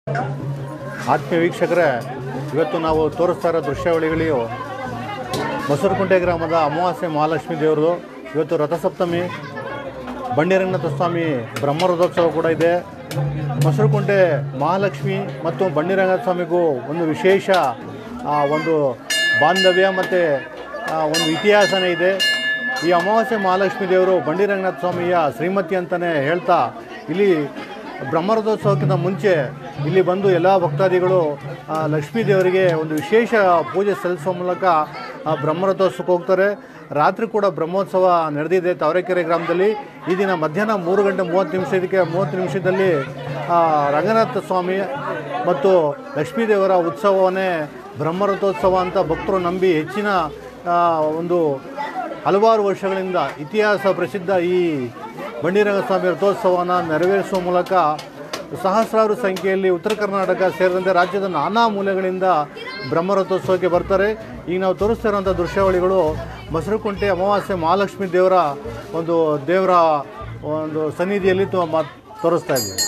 ಆತ್ಮೀಯ ವೀಕ್ಷಕರೇ ಇವತ್ತು ನಾವು ತೋರಿಸ್ತಾ ಇರೋ ದೃಶ್ಯಾವಳಿಗಳಿಯು ಮೊಸರುಕುಂಟೆ ಗ್ರಾಮದ ಅಮಾವಾಸ್ಯೆ ಮಹಾಲಕ್ಷ್ಮಿ ದೇವರದು ಇವತ್ತು ರಥಸಪ್ತಮಿ ಬಂಡಿರಂಗನಾಥ ಸ್ವಾಮಿ ಬ್ರಹ್ಮರಥೋತ್ಸವ ಕೂಡ ಇದೆ ಮೊಸರುಕುಂಟೆ ಮಹಾಲಕ್ಷ್ಮಿ ಮತ್ತು ಬಂಡಿರಂಗನಾಥ ಸ್ವಾಮಿಗೂ ಒಂದು ವಿಶೇಷ ಆ, ಒಂದು ಬಾಂಧವ್ಯ ಮತ್ತು ಒಂದು ಇತಿಹಾಸನೇ ಇದೆ ಈ ಅಮಾವಾಸ್ಯೆ ಮಹಾಲಕ್ಷ್ಮಿ ದೇವರು ಬಂಡಿರಂಗನಾಥ ಸ್ವಾಮಿಯ ಶ್ರೀಮತಿ ಅಂತಲೇ ಹೇಳ್ತಾ ಇಲ್ಲಿ ಬ್ರಹ್ಮರಥೋತ್ಸವಕ್ಕಿಂತ ಮುಂಚೆ ಇಲ್ಲಿ ಬಂದು ಎಲ್ಲ ಭಕ್ತಾದಿಗಳು ಆ, ಲಕ್ಷ್ಮೀ ದೇವರಿಗೆ ಒಂದು ವಿಶೇಷ ಪೂಜೆ ಸಲ್ಲಿಸುವ ಮೂಲಕ ಆ, ಬ್ರಹ್ಮರಥೋತ್ಸವಕ್ಕೆ ಹೋಗ್ತಾರೆ ರಾತ್ರಿ ಕೂಡ ಬ್ರಹ್ಮೋತ್ಸವ ನಡೆದಿದೆ ತಾವರೆಕೆರೆ ಗ್ರಾಮದಲ್ಲಿ ಈ ದಿನ ಮಧ್ಯಾಹ್ನ ಮೂರು ಗಂಟೆ ಮೂವತ್ತು ನಿಮಿಷಕ್ಕೆ ಮೂವತ್ತು ನಿಮಿಷದಲ್ಲಿ ಆ, ರಂಗನಾಥ ಸ್ವಾಮಿ ಮತ್ತು ಲಕ್ಷ್ಮೀ ದೇವರ ಉತ್ಸವವನ್ನೇ ಬ್ರಹ್ಮರಥೋತ್ಸವ ಅಂತ ಭಕ್ತರು ನಂಬಿ ಹೆಚ್ಚಿನ ಆ, ಒಂದು ಹಲವಾರು ವರ್ಷಗಳಿಂದ ಇತಿಹಾಸ ಪ್ರಸಿದ್ಧ ಈ ಬಂಡಿರಂಗ ಸ್ವಾಮಿ ರಥೋತ್ಸವವನ್ನು ನೆರವೇರಿಸುವ ಮೂಲಕ ಸಹಸ್ರಾರು ಸಂಖ್ಯೆಯಲ್ಲಿ ಉತ್ತರ ಕರ್ನಾಟಕ ಸೇರಿದಂತೆ ರಾಜ್ಯದ ನಾನಾ ಮೂಲೆಗಳಿಂದ ಬ್ರಹ್ಮರಥೋತ್ಸವಕ್ಕೆ ಬರ್ತಾರೆ ಈಗ ನಾವು ತೋರಿಸ್ತಾ ಇರುವಂಥ ದೃಶ್ಯಾವಳಿಗಳು ಮೊಸರುಕುಂಟೆ ಅಮಾವಾಸ್ಯೆ ಮಹಾಲಕ್ಷ್ಮಿ ದೇವರ ಒಂದು ದೇವರ ಒಂದು ಸನ್ನಿಧಿಯಲ್ಲಿ ತೋ- ಮಾ- ತೋರಿಸ್ತಾ ಇದ್ದೀವಿ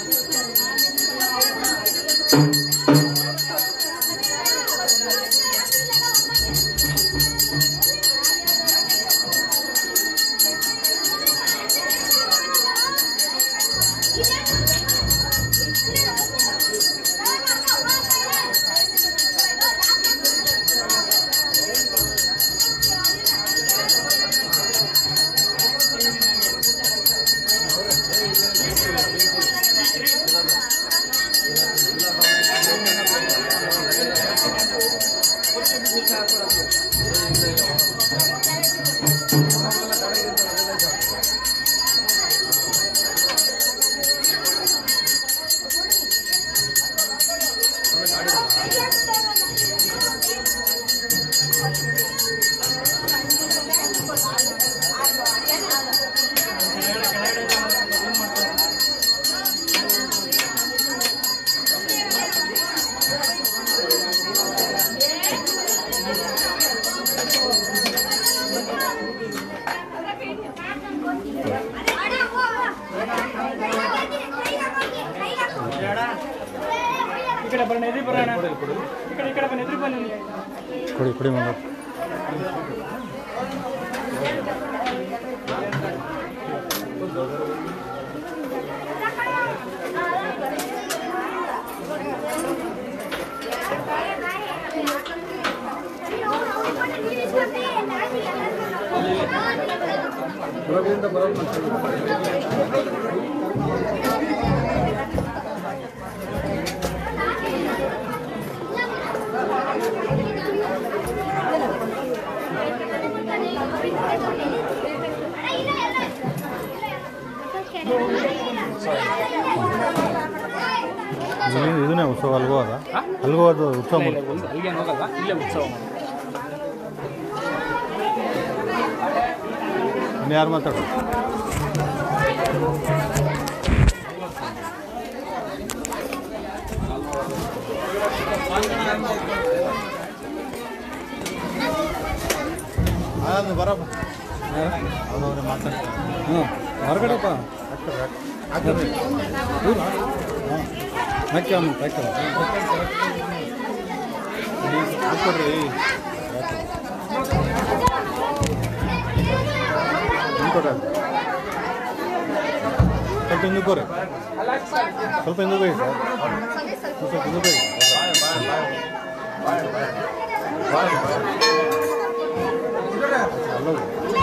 ಈ ಕಡೆ ಬರೋಣ ಎದುರು ಬರೋಣ ಈ ಕಡೆ ಈ ಕಡೆ ಬನ್ನಿ ಎದುರು ಬನ್ನಿ ಕೊಡಿ ಕೊಡಿ ಮಂಗ ಇಲ್ಲಿ ಇದನ್ನೇ ಉತ್ಸವ ಅಲ್ಗೋ ಅದ ಅಲ್ಗೋ ಅದು ಉತ್ಸವ ಮಾಡ್ತಾರೆ. ಒಂದು ಅಲ್ಲಿಗೆ ಹೋಗಲ್ಲ ಇಲ್ಲೇ ಉತ್ಸವ ಮಾಡೋದು ಇನ್ನು ಯಾರು ಮಾತಾಡೋದು ಅದು ಬರಪ್ಪ ಅವ್ರವ್ರೆ ಮಾತಾಡ್ತಾರೆ ಹಾಂ ಹೊರಗಡೆಪ್ಪ ಹಾಕ್ತಾರೆ ಹಾಕಿ ಅವ್ನು ಹಾಕಿ ಹಾಕ್ಕೊಡ್ರಿ ಹಿಂದ್ಕೊಡ್ರಿ ಅದು. ಸ್ವಲ್ಪ ಹಿಂದಕ್ಕೆ ಹೋಗ್ರಿ ಸ್ವಲ್ಪ ಹಿಂದಕ್ಕೆ ಹೋಗಿ ಸರ್ ಸ್ವಲ್ಪ ಹಿಂದಕ್ಕೆ ಹೋಗಿ ಅಲ್ಲ ಹೋಗಿ.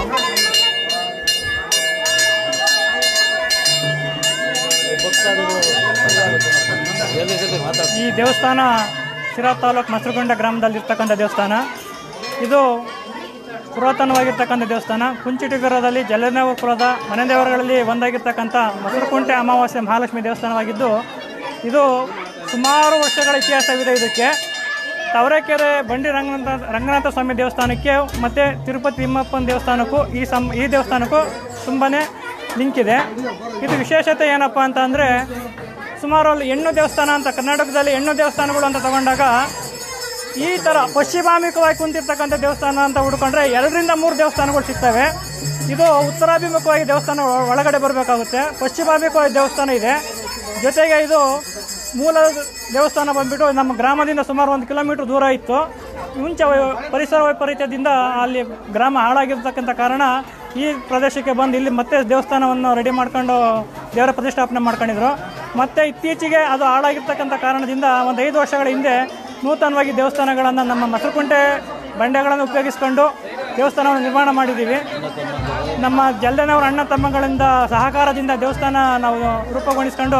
ಈ ದೇವಸ್ಥಾನ ಶಿರಾ ತಾಲೂಕು ಮಸರುಗೊಂಡ ಗ್ರಾಮದಲ್ಲಿರ್ತಕ್ಕಂಥ ದೇವಸ್ಥಾನ ಇದು ಪುರಾತನವಾಗಿರ್ತಕ್ಕಂಥ ದೇವಸ್ಥಾನ ಕುಂಚಿಟಿಗರದಲ್ಲಿ ಜಲನೇವಪುರದ ಮನೆ ದೇವರುಗಳಲ್ಲಿ ಒಂದಾಗಿರ್ತಕ್ಕಂಥ ಮಸರುಕುಂಟೆ ಅಮಾವಾಸ್ಯೆ ಮಹಾಲಕ್ಷ್ಮಿ ದೇವಸ್ಥಾನವಾಗಿದ್ದು ಇದು ಸುಮಾರು ವರ್ಷಗಳ ಇತಿಹಾಸವಿದೆ ಇದಕ್ಕೆ ತಾವರೆಕೆರೆ ಬಂಡಿ ರಂಗನಾಥ ರಂಗನಾಥ ಸ್ವಾಮಿ ದೇವಸ್ಥಾನಕ್ಕೆ ಮತ್ತು ತಿರುಪತಿ ತಿಮ್ಮಪ್ಪನ ದೇವಸ್ಥಾನಕ್ಕೂ ಈ ಸಂ ಈ ದೇವಸ್ಥಾನಕ್ಕೂ ತುಂಬಾ ಲಿಂಕ್ ಇದೆ ಇದು ವಿಶೇಷತೆ ಏನಪ್ಪ ಅಂತ ಅಂದರೆ ಸುಮಾರು ಅಲ್ಲಿ ಹೆಣ್ಣು ದೇವಸ್ಥಾನ ಅಂತ ಕರ್ನಾಟಕದಲ್ಲಿ ಹೆಣ್ಣು ದೇವಸ್ಥಾನಗಳು ಅಂತ ತಗೊಂಡಾಗ ಈ ಥರ ಪಶ್ಚಿಮಾಭಿಮುಖವಾಗಿ ಕುಂತಿರ್ತಕ್ಕಂಥ ದೇವಸ್ಥಾನ ಅಂತ ಹುಡ್ಕೊಂಡ್ರೆ ಎರಡರಿಂದ ಮೂರು ದೇವಸ್ಥಾನಗಳು ಸಿಗ್ತವೆ ಇದು ಉತ್ತರಾಭಿಮುಖವಾಗಿ ದೇವಸ್ಥಾನ ಒ- ಒಳಗಡೆ ಬರಬೇಕಾಗುತ್ತೆ ಪಶ್ಚಿಮಾಭಿಮುಖವಾಗಿ ದೇವಸ್ಥಾನ ಇದೆ ಜೊತೆಗೆ ಇದು ಮೂಲ ದೇವಸ್ಥಾನ ಬಂದ್ಬಿಟ್ಟು ನಮ್ಮ ಗ್ರಾಮದಿಂದ ಸುಮಾರು ಒಂದು ಕಿಲೋಮೀಟರ್ ದೂರ ಇತ್ತು ಮುಂಚೆ ವೈ- ಪರಿಸರ ವೈಪರೀತ್ಯದಿಂದ ಅಲ್ಲಿ ಗ್ರಾಮ ಹಾಳಾಗಿರ್ತಕ್ಕಂಥ ಕಾರಣ ಈ ಪ್ರದೇಶಕ್ಕೆ ಬಂದು ಇಲ್ಲಿ ಮತ್ತೆ ದೇವಸ್ಥಾನವನ್ನು ರೆಡಿ ಮಾಡ್ಕೊಂಡು ದೇವರ ಪ್ರತಿಷ್ಠಾಪನೆ ಮಾಡ್ಕೊಂಡಿದ್ರು ಮತ್ತೆ ಇತ್ತೀಚೆಗೆ ಅದು ಹಾಳಾಗಿರ್ತಕ್ಕಂಥ ಕಾರಣದಿಂದ ಒಂದು ಐದು ವರ್ಷಗಳ ಹಿಂದೆ ನೂತನವಾಗಿ ದೇವಸ್ಥಾನಗಳನ್ನು ನಮ್ಮ ಮಸರುಕುಂಟೆ ಬಂಡೆಗಳನ್ನು ಉಪಯೋಗಿಸ್ಕೊಂಡು ದೇವಸ್ಥಾನವನ್ನು ನಿರ್ಮಾಣ ಮಾಡಿದ್ದೀವಿ ನಮ್ಮ ಜಲ್ದನವರ ಅಣ್ಣ ತಮ್ಮಗಳಿಂದ ಸಹಕಾರದಿಂದ ದೇವಸ್ಥಾನ ನಾವು ರೂಪುಗೊಳಿಸ್ಕೊಂಡು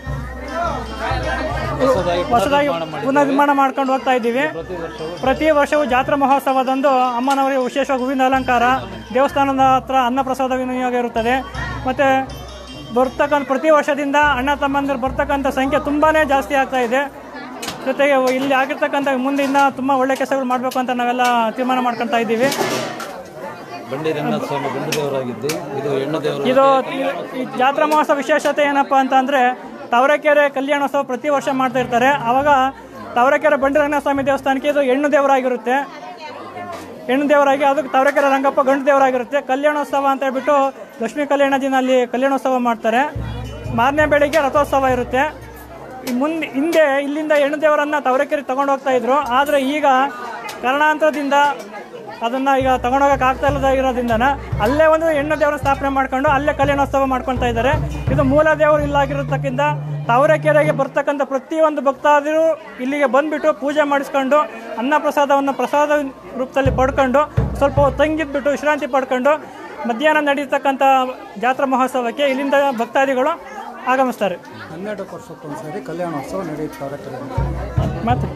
ಹೊಸದಾಗಿ ಪುನರ್ನಿರ್ಮಾಣ ಮಾಡ್ಕೊಂಡು ಹೋಗ್ತಾ ಇದ್ದೀವಿ ಪ್ರತಿ ವರ್ಷವೂ ಜಾತ್ರಾ ಮಹೋತ್ಸವದಂದು ಅಮ್ಮನವರಿಗೆ ವಿಶೇಷವಾಗಿ ಹೂವಿನ ಅಲಂಕಾರ ದೇವಸ್ಥಾನದ ಹತ್ರ ಅನ್ನಪ್ರಸಾದ ವಿನಿಯೋಗ ಇರುತ್ತದೆ ಮತ್ತು ಬರ್ತಕ್ಕಂಥ ಪ್ರತಿ ವರ್ಷದಿಂದ ಅಣ್ಣ ತಮ್ಮಂದಿರು ಬರ್ತಕ್ಕಂಥ ಸಂಖ್ಯೆ ತುಂಬಾ ಜಾಸ್ತಿ ಆಗ್ತಾ ಇದೆ ಜೊತೆಗೆ ಇಲ್ಲಿ ಆಗಿರ್ತಕ್ಕಂಥ ಮುಂದಿನ ತುಂಬ ಒಳ್ಳೆ ಕೆಲಸಗಳು ಮಾಡಬೇಕು ಅಂತ ನಾವೆಲ್ಲ ತೀರ್ಮಾನ ಮಾಡ್ಕೊತಾ ಇದ್ದೀವಿ ಬಂಡಿ ರಂಗನಾಥ ಸ್ವಾಮಿ ಗಂಡು ದೇವರಾಗಿದ್ದು ಇದು ಹೆಣ್ಣು ದೇವರು ಇದು ಈ ಜಾತ್ರಾ ಮಹೋತ್ಸವ ವಿಶೇಷತೆ ಏನಪ್ಪ ಅಂತ ಅಂದರೆ ತಾವರೆಕೆರೆ ಕಲ್ಯಾಣೋತ್ಸವ ಪ್ರತಿ ವರ್ಷ ಮಾಡ್ತಾ ಇರ್ತಾರೆ ಆವಾಗ ತಾವರೆಕೆರೆ ಬಂಡಿರಂಗನಾಥ ಸ್ವಾಮಿ ದೇವಸ್ಥಾನಕ್ಕೆ ಇದು ಹೆಣ್ಣು ದೇವರಾಗಿರುತ್ತೆ ಹೆಣ್ಣು ದೇವರಾಗಿ ಅದಕ್ಕೆ ತಾವರೆಕೆರೆ ರಂಗಪ್ಪ ಗಂಡು ದೇವರಾಗಿರುತ್ತೆ ಕಲ್ಯಾಣೋತ್ಸವ ಅಂತ ಹೇಳ್ಬಿಟ್ಟು ಲಕ್ಷ್ಮೀ ಕಲ್ಯಾಣ ದಿನ ಅಲ್ಲಿ ಕಲ್ಯಾಣೋತ್ಸವ ಮಾಡ್ತಾರೆ ಮಾರನೇ ಬೆಳಿಗ್ಗೆ ರಥೋತ್ಸವ ಇರುತ್ತೆ ಈ ಮುಂದೆ ಹಿಂದೆ ಇಲ್ಲಿಂದ ಹೆಣ್ಣು ದೇವರನ್ನು ತವರೆಕೆರೆ ತಗೊಂಡು ಹೋಗ್ತಾ ಇದ್ರು ಆದರೆ ಈಗ ಕಾರಣಾಂತರದಿಂದ ಅದನ್ನು ಈಗ ತಗೊಂಡೋಗಕ್ಕೆ ಆಗ್ತಾ ಇಲ್ಲದ ಇರೋದ್ರಿಂದ ಅಲ್ಲೇ ಒಂದು ಹೆಣ್ಣು ದೇವರ ಸ್ಥಾಪನೆ ಮಾಡ್ಕೊಂಡು ಅಲ್ಲೇ ಕಲ್ಯಾಣೋತ್ಸವ ಮಾಡ್ಕೊತಾ ಇದ್ದಾರೆ ಇದು ಮೂಲ ದೇವರು ಇಲ್ಲಾಗಿರತಕ್ಕಿಂತ ತಾವರೆಕೆರೆಗೆ ಬರ್ತಕ್ಕಂಥ ಪ್ರತಿಯೊಂದು ಭಕ್ತಾದಿರು ಇಲ್ಲಿಗೆ ಬಂದುಬಿಟ್ಟು ಪೂಜೆ ಮಾಡಿಸ್ಕೊಂಡು ಅನ್ನ ಪ್ರಸಾದವನ್ನು ಪ್ರಸಾದ ರೂಪದಲ್ಲಿ ಪಡ್ಕೊಂಡು ಸ್ವಲ್ಪ ಹೊತ್ತು ತಂಗಿದ್ಬಿಟ್ಟು ವಿಶ್ರಾಂತಿ ಪಡ್ಕೊಂಡು ಮಧ್ಯಾಹ್ನ ನಡೀತಕ್ಕಂಥ ಜಾತ್ರಾ ಮಹೋತ್ಸವಕ್ಕೆ ಇಲ್ಲಿಂದ ಭಕ್ತಾದಿಗಳು ಆಗಮಿಸ್ತಾರೆ ಹನ್ನೆರಡು ವರ್ಷಕ್ಕೊಂದ್ಸರಿ ಕಲ್ಯಾಣೋತ್ಸವ ನಡೆಯುತ್ತಾರೆ ಮತ್ತೆ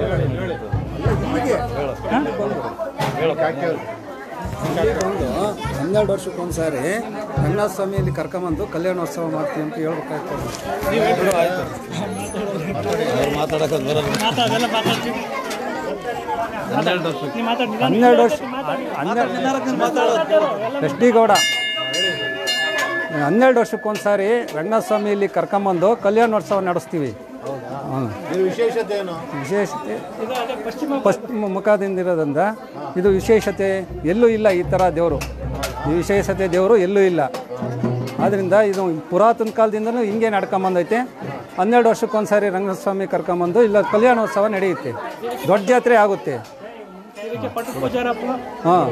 ಒಂದು ಹನ್ನೆರಡು ವರ್ಷಕ್ಕೊಂದ್ಸರಿ ರಂಗನಾಥ ಸ್ವಾಮಿಯಲ್ಲಿ ಕರ್ಕೊಂಬಂದು ಕಲ್ಯಾಣೋತ್ಸವ ಮಾಡ್ತೀವಿ ಅಂತ ಹೇಳ್ಬೇಕಾಗ್ತದೆ ಮಾತಾಡಕ್ಕೆ ಹನ್ನೆರಡು ವರ್ಷ ಹನ್ನೆರಡು ವರ್ಷ ಹನ್ನೆರಡು ಎಸ್ ಡಿ ಗೌಡ ಹನ್ನೆರಡು ವರ್ಷಕ್ಕೊಂದ್ಸಾರಿ ರಂಗನಾಥ ಸ್ವಾಮಿಯಲ್ಲಿ ಕರ್ಕೊಂಬಂದು ಕಲ್ಯಾಣೋತ್ಸವ ನಡೆಸ್ತೀವಿ ಹ್ಮ್. ಇದು ವಿಶೇಷತೆ ಏನು ವಿಶೇಷತೆ ಪಶ್ಚಿಮ ಮುಖದಿಂದ ಇರೋದ್ರಿಂದ ಇದು ವಿಶೇಷತೆ ಎಲ್ಲೂ ಇಲ್ಲ ಈ ಥರ ದೇವರು ಈ ವಿಶೇಷತೆ ದೇವರು ಎಲ್ಲೂ ಇಲ್ಲ ಆದ್ದರಿಂದ ಇದು ಪುರಾತನ ಕಾಲದಿಂದನೂ ಹಿಂಗೆ ನಡ್ಕೊಂಬಂದೈತೆ ಹನ್ನೆರಡು ವರ್ಷಕ್ಕೊಂದ್ಸಾರಿ ರಂಗಸ್ವಾಮಿ ಕರ್ಕೊಂಬಂದು ಇಲ್ಲ ಕಲ್ಯಾಣೋತ್ಸವ ನಡೆಯುತ್ತೆ ದೊಡ್ಡ ಜಾತ್ರೆ ಆಗುತ್ತೆ ಇದಕ್ಕೆ ಪಟ್ಟು ಪೂಜಾರಪ್ಪ ಹಾಂ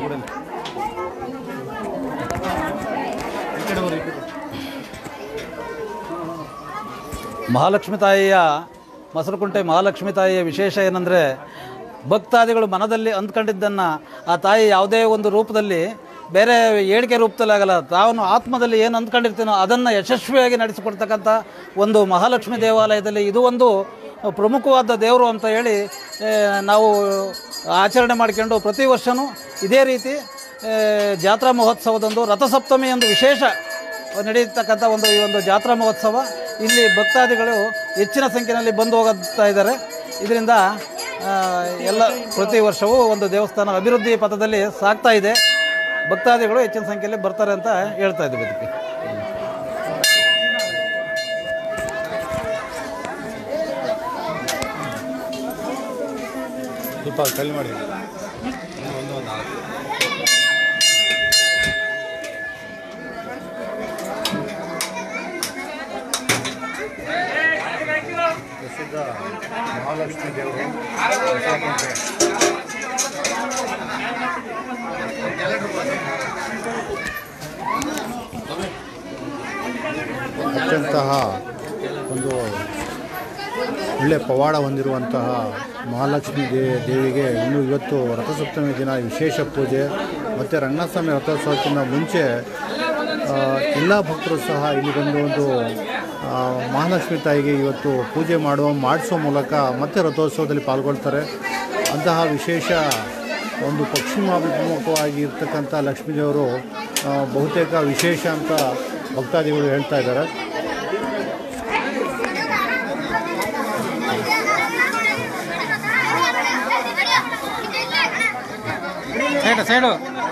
ಮಹಾಲಕ್ಷ್ಮಿ ತಾಯಿಯ ಮಸರುಕುಂಟೆ ಮಹಾಲಕ್ಷ್ಮಿ ತಾಯಿಯ ವಿಶೇಷ ಏನಂದರೆ ಭಕ್ತಾದಿಗಳು ಮನದಲ್ಲಿ ಅಂದ್ಕೊಂಡಿದ್ದನ್ನು ಆ ತಾಯಿ ಯಾವುದೇ ಒಂದು ರೂಪದಲ್ಲಿ ಬೇರೆ ಹೇಳಿಕೆ ರೂಪದಲ್ಲಿ ಆಗಲ್ಲ ತಾನು ಆತ್ಮದಲ್ಲಿ ಏನು ಅಂದ್ಕೊಂಡಿರ್ತೀನೋ ಅದನ್ನು ಯಶಸ್ವಿಯಾಗಿ ನಡೆಸಿಕೊಡ್ತಕ್ಕಂಥ ಒಂದು ಮಹಾಲಕ್ಷ್ಮಿ ದೇವಾಲಯದಲ್ಲಿ ಇದು ಒಂದು ಪ್ರಮುಖವಾದ ದೇವರು ಅಂತ ಹೇಳಿ ಆ, ನಾವು ಆಚರಣೆ ಮಾಡಿಕೊಂಡು ಪ್ರತಿ ವರ್ಷವೂ ಇದೇ ರೀತಿ ಆ, ಜಾತ್ರಾ ಮಹೋತ್ಸವದಂದು ರಥಸಪ್ತಮಿ ಒಂದು ವಿಶೇಷ ನಡೆಯತಕ್ಕಂಥ ಒಂದು ಈ ಒಂದು ಜಾತ್ರಾ ಮಹೋತ್ಸವ ಇಲ್ಲಿ ಭಕ್ತಾದಿಗಳು ಹೆಚ್ಚಿನ ಸಂಖ್ಯೆಯಲ್ಲಿ ಬಂದು ಹೋಗುತ್ತಾ ಇದ್ದಾರೆ ಇದರಿಂದ ಆ, ಎಲ್ಲ ಪ್ರತಿ ವರ್ಷವೂ ಒಂದು ದೇವಸ್ಥಾನ ಅಭಿವೃದ್ಧಿ ಪಥದಲ್ಲಿ ಸಾಗ್ತಾ ಇದೆ ಭಕ್ತಾದಿಗಳು ಹೆಚ್ಚಿನ ಸಂಖ್ಯೆಯಲ್ಲಿ ಬರ್ತಾರೆ ಅಂತ ಹೇಳ್ತಾ ಇದ್ದೀವಿ ಇದಕ್ಕೆ ಸ್ವಲ್ಪ ಕಲ್ ಮಾಡಿ ಪ್ರಸಿದ್ಧ ಮಹಾಲಕ್ಷ್ಮಿ ದೇವರು ಅತ್ಯಂತಹ ಒಂದು ಒಳ್ಳೆ ಪವಾಡ ಹೊಂದಿರುವಂತಹ ಮಹಾಲಕ್ಷ್ಮಿ ದೇ ದೇವಿಗೆ ಇನ್ನು ಇವತ್ತು ರಥಸಪ್ತಮಿ ದಿನ ವಿಶೇಷ ಪೂಜೆ ಮತ್ತು ರಂಗನಾಥಸ್ವಾಮಿ ರಥೋತ್ಸವಕ್ಕಿಂತ ಮುಂಚೆ ಆ, ಎಲ್ಲ ಭಕ್ತರು ಸಹ ಇಲ್ಲಿ ಬಂದು ಒಂದು ಆ, ಮಹಾಲಕ್ಷ್ಮಿ ತಾಯಿಗೆ ಇವತ್ತು ಪೂಜೆ ಮಾಡುವ ಮಾಡಿಸೋ ಮೂಲಕ ಮತ್ತೆ ರಥೋತ್ಸವದಲ್ಲಿ ಪಾಲ್ಗೊಳ್ತಾರೆ ಅಂತಹ ವಿಶೇಷ ಒಂದು ಪಶ್ಚಿಮಾಭಿಮುಖವಾಗಿ ಇರ್ತಕ್ಕಂಥ ಲಕ್ಷ್ಮೀದೇವರು ಆ, ಬಹುತೇಕ ವಿಶೇಷ ಅಂತ ಭಕ್ತಾದಿಗಳು ಹೇಳ್ತಾ ಇದ್ದಾರೆ ಸೈಡು ಸೈಡು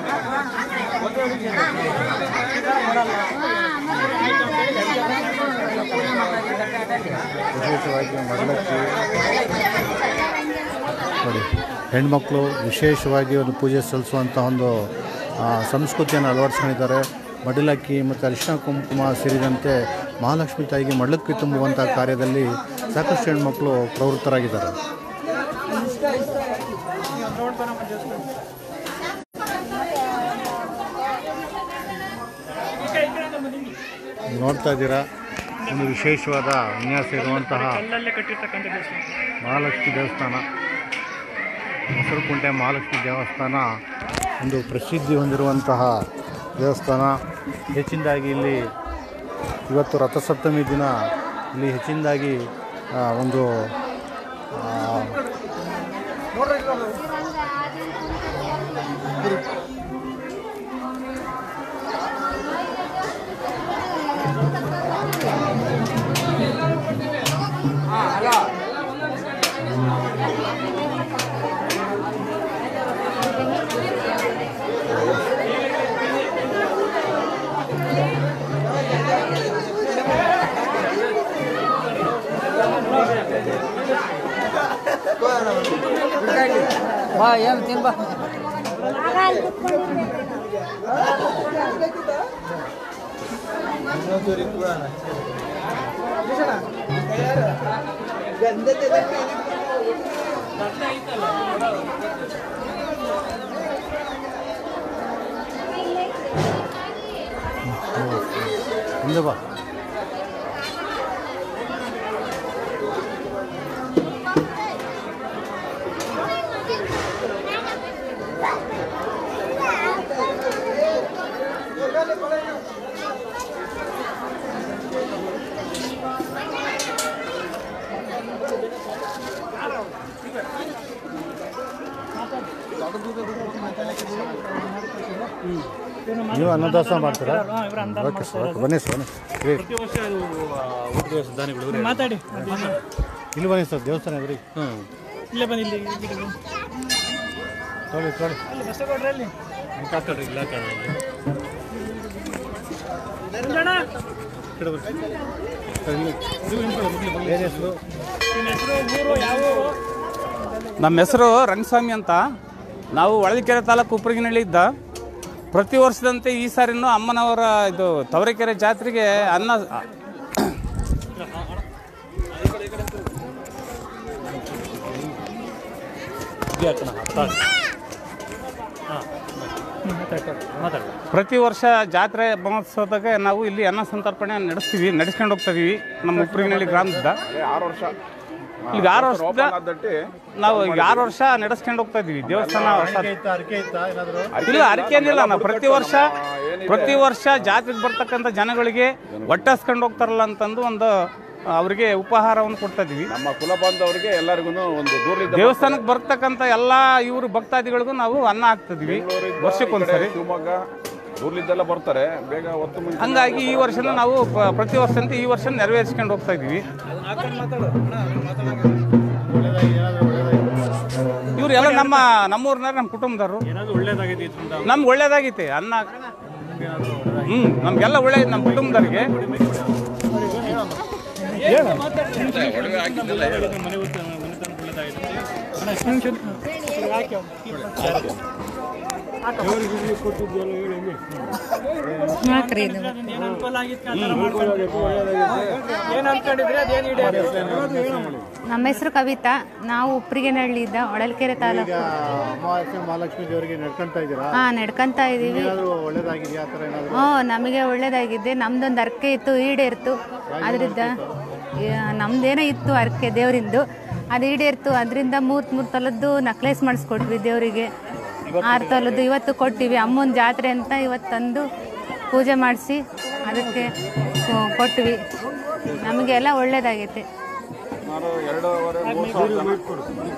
ವಿಶೇಷವಾಗಿ ಮಡಲಕ್ಕಿ ನೋಡಿ ಹೆಣ್ಮಕ್ಳು ವಿಶೇಷವಾಗಿ ಒಂದು ಪೂಜೆ ಸಲ್ಲಿಸುವಂಥ ಒಂದು ಆ, ಸಂಸ್ಕೃತಿಯನ್ನು ಅಳವಡಿಸ್ಕೊಂಡಿದ್ದಾರೆ ಮಡಿಲಕ್ಕಿ ಮತ್ತು ಅರಿಶಿನ ಕುಂಕುಮ ಸೇರಿದಂತೆ ಮಹಾಲಕ್ಷ್ಮಿ ತಾಯಿಗೆ ಮಡಲಕ್ಕಿ ತುಂಬುವಂಥ ಕಾರ್ಯದಲ್ಲಿ ಸಾಕಷ್ಟು ಹೆಣ್ಮಕ್ಳು ಪ್ರವೃತ್ತರಾಗಿದ್ದಾರೆ ನೋಡ್ತಾ ಇದ್ದೀರಾ ಒಂದು ವಿಶೇಷವಾದ ವಿನ್ಯಾಸ ಇರುವಂತಹ ಕಲ್ಲಲ್ಲೇ ಕಟ್ಟಿರ್ತಕ್ಕಂಥ ದೇವಸ್ಥಾನ ಮಹಾಲಕ್ಷ್ಮಿ ದೇವಸ್ಥಾನ ಮೊಸರುಕುಂಟೆ ಮಹಾಲಕ್ಷ್ಮಿ ದೇವಸ್ಥಾನ ಒಂದು ಪ್ರಸಿದ್ಧಿ ಹೊಂದಿರುವಂತಹ ದೇವಸ್ಥಾನ ಹೆಚ್ಚಿನದಾಗಿ ಇಲ್ಲಿ ಇವತ್ತು ರಥಸಪ್ತಮಿ ದಿನ ಇಲ್ಲಿ ಹೆಚ್ಚಿನದಾಗಿ ಆ, ಒಂದು ಆ, ಬಾ ಏನು ತಿನ್ಬಾ ಹಿಂದೆ ಬಾ ನೀವು ಅನ್ನದಾಸ ಮಾಡ್ತೀರಾ ಹಾಂ ಇವರು ಅಂದ ಓಕೆ ಸರ್ ಓಕೆ ಬನ್ನಿ ಸರ್ ಬನ್ನಿ ಹೇಳಿ. ಮಾತಾಡಿ ಇಲ್ಲಿ ಬನ್ನಿ ಸರ್ ದೇವಸ್ಥಾನ ಎದುರಿಗೆ ಇಲ್ಲೇ ಬನ್ನಿ ಇಲ್ಲಿ ಇಲ್ಲಿ ಬನ್ನಿ. ತೊಳಿ ತೊಳಿ ಅಲ್ಲಿ ಬಸವಗೌಡ್ರೆ ಅಲ್ಲಿ ಮಂಜಣ್ಣ, ಏನು ಹೆಸರು ನಿನ್ನ ಹೆಸರು ಊರು ಯಾವ ಊರು ನಮ್ಮ ಹೆಸರು ರಂಗಸ್ವಾಮಿ ಅಂತ ನಾವು ಹೊಳಲ್ಕೆರೆ ತಾಲೂಕು ಉಪ್ಪರಿಗಿನಹಳ್ಳಿ ಇದ್ದ ಪ್ರತಿ ವರ್ಷದಂತೆ ಈ ಸಾರಿನೂ ಅಮ್ಮನವರ ಇದು ತವರೆಕೆರೆ ಜಾತ್ರೆಗೆ ಅನ್ನ ಪ್ರತಿ ವರ್ಷ ಜಾತ್ರೆ ಮಹೋತ್ಸವದಾಗ ನಾವು ಇಲ್ಲಿ ಅನ್ನ ಸಂತರ್ಪಣೆ ನಡೆಸ್ತೀವಿ ನಡೆಸ್ಕೊಂಡು ಹೋಗ್ತಾ ಇದೀವಿ ನಮ್ಮ ಉಪ್ಪರಿಗಿನಹಳ್ಳಿ ಗ್ರಾಮದಿಂದ ಈಗ ಆರು ವರ್ಷದ ನಾವು ಈಗ ಆರು ವರ್ಷ ನಡೆಸ್ಕೊಂಡು ಹೋಗ್ತಾ ಇದೀವಿ ದೇವಸ್ಥಾನ ಹೊಸ ಇತ್ತಾ ಅರಿಕೆ ಇತ್ತಾ ಏನಾದರೂ ಇಲ್ಲ ಅರಿಕೆನಿಲ್ಲ ನಾವು ಪ್ರತಿ ವರ್ಷ ಪ್ರತಿ ವರ್ಷ ಜಾತ್ರೆಗೆ ಬರ್ತಕ್ಕಂಥ ಜನಗಳಿಗೆ ಒಟ್ಟಿಸ್ಕೊಂಡು ಹೋಗ್ತಾರಲ್ಲ ಅಂತಂದು ಒಂದು ಅವರಿಗೆ ಉಪಹಾರವನ್ನು ಕೊಡ್ತಾ ಇದೀವಿ ನಮ್ಮ ಕುಲ ಬಾಂಧವರಿಗೆ ಎಲ್ಲರಿಗೂ ಒಂದು ದೂರದಿಂದ ದೇವಸ್ಥಾನಕ್ಕೆ ಬರ್ತಕ್ಕಂಥ ಎಲ್ಲಾ ಇವರು ಭಕ್ತಾದಿಗಳಿಗೂ ನಾವು ಅನ್ನ ಹಾಕ್ತಿದ್ವಿ ವರ್ಷಕ್ಕೊಂದ್ಸರಿ ಶಿವಮೊಗ್ಗ ದೂರಲಿದ್ದೆಲ್ಲ ಬರ್ತಾರೆ ಬೇಗ ಹೊತ್ತು ಮುಂಚೆ ಹಂಗಾಗಿ ಈ ವರ್ಷನೂ ನಾವು ಪ- ಪ್ರತಿ ವರ್ಷದಂತೆ ಈ ವರ್ಷ ನೆರವೇರಿಸ್ಕೊಂಡು ಹೋಗ್ತಾ ಇದೀವಿ ಇವ್ರು ಎಲ್ಲ ನಮ್ಮ ನಮ್ಮೂರ್ನಾರ ನಮ್ಮ ಕುಟುಂಬದವರು ನಮ್ಗೆ ಒಳ್ಳೇದಾಗೈತೆ ಅನ್ನ ಹ್ಮ್ ನಮ್ಗೆಲ್ಲ ಒಳ್ಳೆ ನಮ್ಮ ಕುಟುಂಬದವ್ರಿಗೆ ಏನ್ ಅನುಕೂಲ ಆಗಿತ್ತು ಆ ಥರ ಮಾಡ್ಕೊಂಡ್ರಿ. ಏನ್ ಅನ್ಕೊಂಡಿದ್ರೆ ಅದೇನು ಈಡೇರಿ ನಮ್ಮ ಹೆಸರು ಕವಿತಾ ನಾವು ಉಪ್ರಿಗೆನಹಳ್ಳಿಯಿಂದ ಹೊಳಲ್ಕೆರೆ ತಾಲೂಕು ಈಗ ಅಮಾವಾಸ್ಯೆ ಮಹಾಲಕ್ಷ್ಮಿ ದೇವರಿಗೆ ನಡ್ಕೊಂತ ಇದ್ದೀರಾ ಹಾ ನಡ್ಕೊಂತ ಇದೀವಿ ಏನಾದರೂ ಒಳ್ಳೇದಾಗಿದೆಯಾ ಆ ಥರ ಏನಾದರೂ ಹ್ಞೂ ನಮಗೆ ಒಳ್ಳೇದಾಗಿದೆ ನಮ್ದೊಂದು ಅರ್ಕೆ ಇತ್ತು ಈಡೇರ್ತು ಅದರಿಂದ ನಮ್ದೇನೋ ಇತ್ತು ಅರ್ಕೆ ದೇವರಿಂದು ಅದು ಈಡೇರ್ತು ಅದರಿಂದ ಮೂರು ಮೂರು ತೊಲದ್ದು ನಕ್ಲೇಸ್ ಮಾಡಿಸ್ಕೊಟ್ವಿ ದೇವರಿಗೆ ಆರು ತೊಲದ್ದು ಇವತ್ತು ಕೊಟ್ಟಿವಿ ಅಮ್ಮನ ಜಾತ್ರೆ ಅಂತ ಇವತ್ತು ತಂದು ಪೂಜೆ ಮಾಡಿಸಿ ಅದಕ್ಕೆ ಕೊ- ಕೊಟ್ವಿ ನಮಗೆಲ್ಲ ಒಳ್ಳೇದಾಗೈತೆ ಸುಮಾರು ಎರಡೂವರೆ ಮೂರು ಸಾವಿರ ಜನ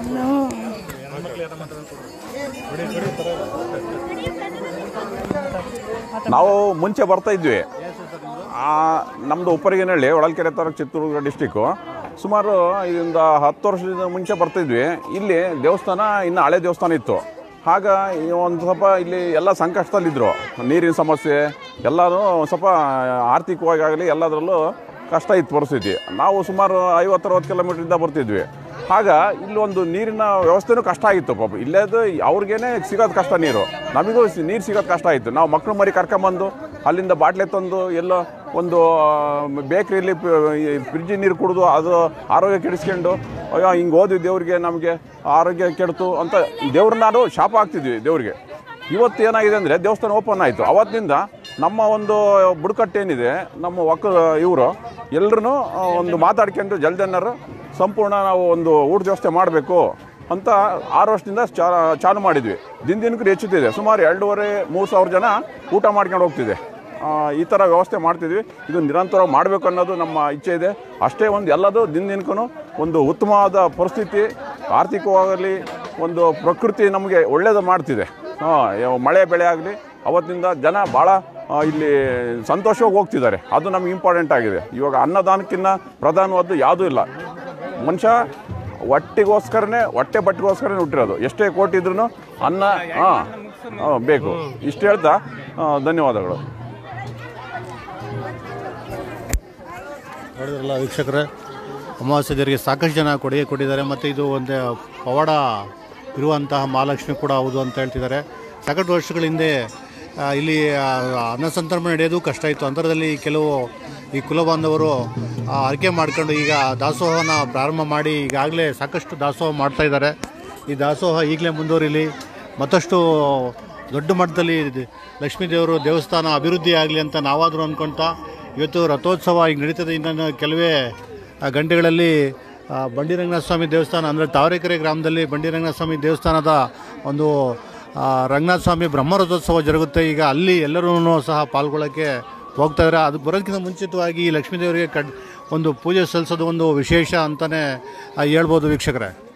ನಾವು ಮುಂಚೆ ಬರ್ತಾ ಇದ್ವಿ ಆ, ನಮ್ಮದು ಉಪ್ಪರಿಗೆನಹಳ್ಳಿ ಹೊಳಲ್ಕೆರೆ ತಾಲೂಕು ಚಿತ್ರದುರ್ಗ ಡಿಸ್ಟಿಕ್ಕು ಸುಮಾರು ಇದರಿಂದ ಹತ್ತು ವರ್ಷದಿಂದ ಮುಂಚೆ ಬರ್ತಿದ್ವಿ ಇಲ್ಲಿ ದೇವಸ್ಥಾನ ಇನ್ನು ಹಳೆ ದೇವಸ್ಥಾನ ಇತ್ತು ಆಗ ಈ ಒಂದು ಸ್ವಲ್ಪ ಇಲ್ಲಿ ಎಲ್ಲ ಸಂಕಷ್ಟದಲ್ಲಿದ್ದರು ನೀರಿನ ಸಮಸ್ಯೆ ಎಲ್ಲರೂ ಸ್ವಲ್ಪ ಆರ್ಥಿಕವಾಗಿ ಆಗಲಿ ಎಲ್ಲದರಲ್ಲೂ ಕಷ್ಟ ಇತ್ತು ಪರಿಸ್ಥಿತಿ ನಾವು ಸುಮಾರು ಐವತ್ತರವತ್ತು ಕಿಲೋಮೀಟ್ರಿಂದ ಬರ್ತಿದ್ವಿ ಆಗ ಇಲ್ಲೊಂದು ನೀರಿನ ವ್ಯವಸ್ಥೆನೂ ಕಷ್ಟ ಆಗಿತ್ತು ಪಾಪ ಇಲ್ಲದು ಅವ್ರಿಗೇನೆ ಸಿಗೋದು ಕಷ್ಟ ನೀರು ನಮಗೂ ಸಿ- ನೀರು ಸಿಗೋದು ಕಷ್ಟ ಆಯಿತು ನಾವು ಮಕ್ಕಳು ಮರಿ ಕರ್ಕೊಂಬಂದು ಅಲ್ಲಿಂದ ಬಾಟ್ಲೆ ತಂದು ಎಲ್ಲೋ ಒಂದು ಬೇಕ್ರಿಯಲ್ಲಿ ಫ್ರಿಡ್ಜ್ ನೀರು ಕುಡಿದು ಅದು ಆರೋಗ್ಯ ಕೆಡಿಸ್ಕೊಂಡು ಅಯ್ಯೋ ಹಿಂಗೆ ಓದಿ ದೇವ್ರಿಗೆ ನಮಗೆ ಆರೋಗ್ಯ ಕೆಡ್ತು ಅಂತ ದೇವ್ರನ್ನ ನಾವು ಶಾಪ ಹಾಕ್ತಿದ್ವಿ ದೇವ್ರಿಗೆ ಇವತ್ತು ಏನಾಗಿದೆ ಅಂದರೆ ದೇವಸ್ಥಾನ ಓಪನ್ ಆಯಿತು ಅವತ್ತಿನಿಂದ ನಮ್ಮ ಒಂದು ಬುಡಕಟ್ಟು ಏನಿದೆ ನಮ್ಮ ಒಕ್ಕ ಇವರು ಎಲ್ಲರೂ ಒಂದು ಮಾತಾಡ್ಕೊಂಡು ಜಲ್ದನ್ನರು ಸಂಪೂರ್ಣ ನಾವು ಒಂದು ಊಟ ವ್ಯವಸ್ಥೆ ಮಾಡಬೇಕು ಅಂತ ಆರು ವರ್ಷದಿಂದ ಚಾ ಚಾಲು ಮಾಡಿದ್ವಿ ದಿನ ದಿನಕ್ಕೂ ಹೆಚ್ಚುತ್ತಿದೆ ಸುಮಾರು ಎರಡೂವರೆ ಮೂರು ಸಾವಿರ ಜನ ಊಟ ಮಾಡ್ಕೊಂಡು ಹೋಗ್ತಿದೆ ಆ, ಈ ಥರ ವ್ಯವಸ್ಥೆ ಮಾಡ್ತಿದ್ವಿ ಇದು ನಿರಂತರ ಮಾಡಬೇಕು ಅನ್ನೋದು ನಮ್ಮ ಇಚ್ಛೆ ಇದೆ ಅಷ್ಟೇ ಒಂದು ಎಲ್ಲದೂ ದಿನ ದಿನಕ್ಕೂ ಒಂದು ಉತ್ತಮವಾದ ಪರಿಸ್ಥಿತಿ ಆರ್ಥಿಕವಾಗಲಿ ಒಂದು ಪ್ರಕೃತಿ ನಮಗೆ ಒಳ್ಳೆಯದು ಮಾಡ್ತಿದೆ ಆ, ಯಾವ ಮಳೆ ಬೆಳೆ ಆಗಲಿ ಅವತ್ತಿಂದ ಜನ ಭಾಳ ಆ, ಇಲ್ಲಿ ಸಂತೋಷವಾಗಿ ಹೋಗ್ತಿದ್ದಾರೆ ಅದು ನಮ್ಗೆ ಇಂಪಾರ್ಟೆಂಟ್ ಆಗಿದೆ ಇವಾಗ ಅನ್ನದಾನಕ್ಕಿಂತ ಪ್ರಧಾನವಾದ್ದು ಯಾವುದೂ ಇಲ್ಲ ಮನುಷ್ಯ ಹೊಟ್ಟೆಗೋಸ್ಕರನೇ ಹೊಟ್ಟೆ ಬಟ್ಟೆಗೋಸ್ಕರನೇ ಹುಟ್ಟಿರೋದು ಎಷ್ಟೇ ಕೋಟಿ ಇದ್ರೂ ಅನ್ನ ಹಾಂ ಬೇಕು ಇಷ್ಟು ಹೇಳ್ತಾ ಆ, ಧನ್ಯವಾದಗಳು ನೋಡಿದ್ರಲ್ಲ ವೀಕ್ಷಕರೇ ಅಮಾವಾಸ್ಯೆ ದೇವರಿಗೆ ಸಾಕಷ್ಟು ಜನ ಕೊಡುಗೆ ಕೊಟ್ಟಿದ್ದಾರೆ ಮತ್ತು ಇದು ಒಂದು ಪವಾಡ ಇರುವಂತಹ ಮಹಾಲಕ್ಷ್ಮಿ ಕೂಡ ಹೌದು ಅಂತ ಹೇಳ್ತಿದ್ದಾರೆ ಸಾಕಷ್ಟು ವರ್ಷಗಳ ಹಿಂದೆ ಆ, ಇಲ್ಲಿ ಆ, ಅನ್ನ ಸಂತರ್ಪಣೆ ನಡೆಯೋದು ಕಷ್ಟ ಇತ್ತು ಅಂತರದಲ್ಲಿ ಕೆಲವು ಈ ಕುಲಬಾಂಧವರು ಆ, ಆರೈಕೆ ಮಾಡ್ಕೊಂಡು ಈಗ ದಾಸೋಹನ ಪ್ರಾರಂಭ ಮಾಡಿ ಈಗಾಗಲೇ ಸಾಕಷ್ಟು ದಾಸೋಹ ಮಾಡ್ತಾ ಇದ್ದಾರೆ ಈ ದಾಸೋಹ ಈಗಲೇ ಮುಂದುವರಿಲಿ ಮತ್ತಷ್ಟು ದೊಡ್ಡ ಮಟ್ಟದಲ್ಲಿ ಇದು ಲಕ್ಷ್ಮೀ ದೇವರು ದೇವಸ್ಥಾನ ಅಭಿವೃದ್ಧಿ ಆಗಲಿ ಅಂತ ನಾವಾದರೂ ಅಂದ್ಕೊಳ್ತಾ ಇವತ್ತು ರಥೋತ್ಸವ ಈಗ ನಡೀತದೆ ಇನ್ನೊಂದು ಕೆಲವೇ ಆ, ಗಂಟೆಗಳಲ್ಲಿ ಆ, ಬಂಡಿರಂಗನಾಥ ಸ್ವಾಮಿ ದೇವಸ್ಥಾನ ಅಂದರೆ ತಾವರೆಕೆರೆ ಗ್ರಾಮದಲ್ಲಿ ಬಂಡಿರಂಗನಾಥ ಸ್ವಾಮಿ ದೇವಸ್ಥಾನದ ಒಂದು ಆ, ರಂಗನಾಥ ಸ್ವಾಮಿ ಬ್ರಹ್ಮರಥೋತ್ಸವ ಜರುಗುತ್ತೆ ಈಗ ಅಲ್ಲಿ ಎಲ್ಲರೂ ಸಹ ಪಾಲ್ಗೊಳ್ಳೋಕ್ಕೆ ಹೋಗ್ತಾ ಇದ್ದಾರೆ ಅದು ಬರೋದಕ್ಕಿಂತ ಮುಂಚಿತವಾಗಿ ಈ ಲಕ್ಷ್ಮೀ ದೇವರಿಗೆ ಕಡ್ ಒಂದು ಪೂಜೆ ಸಲ್ಲಿಸೋದು ಒಂದು ವಿಶೇಷ ಅಂತಲೇ ಹೇಳ್ಬೋದು ವೀಕ್ಷಕರೇ